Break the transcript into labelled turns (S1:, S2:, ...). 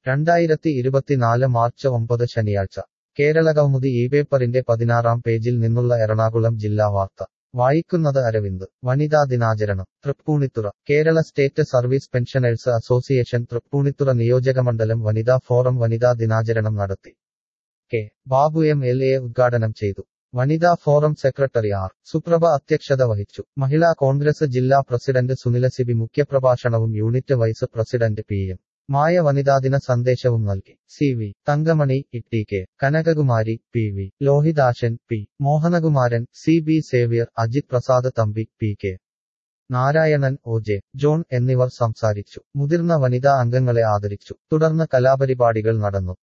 S1: രണ്ടായിരത്തി ഇരുപത്തിനാല് മാർച്ച് ഒമ്പത് ശനിയാഴ്ച കേരളകൗമുദി ഈ പേപ്പറിന്റെ പതിനാറാം പേജിൽ നിന്നുള്ള എറണാകുളം ജില്ലാ വാർത്ത വായിക്കുന്നത് അരവിന്ദ് വനിതാ ദിനാചരണം Thrippunithura Kerala state service pensioners association Thrippunithura നിയോജകമണ്ഡലം വനിതാ ഫോറം വനിതാ ദിനാചരണം നടത്തി K Babu M L A ഉദ്ഘാടനം ചെയ്തു വനിതാ ഫോറം സെക്രട്ടറി ആർ സുപ്രഭ അധ്യക്ഷത വഹിച്ചു മഹിളാ കോൺഗ്രസ് ജില്ലാ പ്രസിഡന്റ് സുനിലസിബി മുഖ്യപ്രഭാഷണവും unit vice president P M Maya വനിതാദിന സന്ദേശവും നൽകി C V Thankamani E K Kanakakumari P V Lohithashan P Mohanakumaran C B Xavier Ajith Prasad Thampi P K Narayanan O J John എന്നിവർ സംസാരിച്ചു മുതിർന്ന വനിതാ അംഗങ്ങളെ ആദരിച്ചു തുടർന്ന് കലാപരിപാടികൾ നടന്നു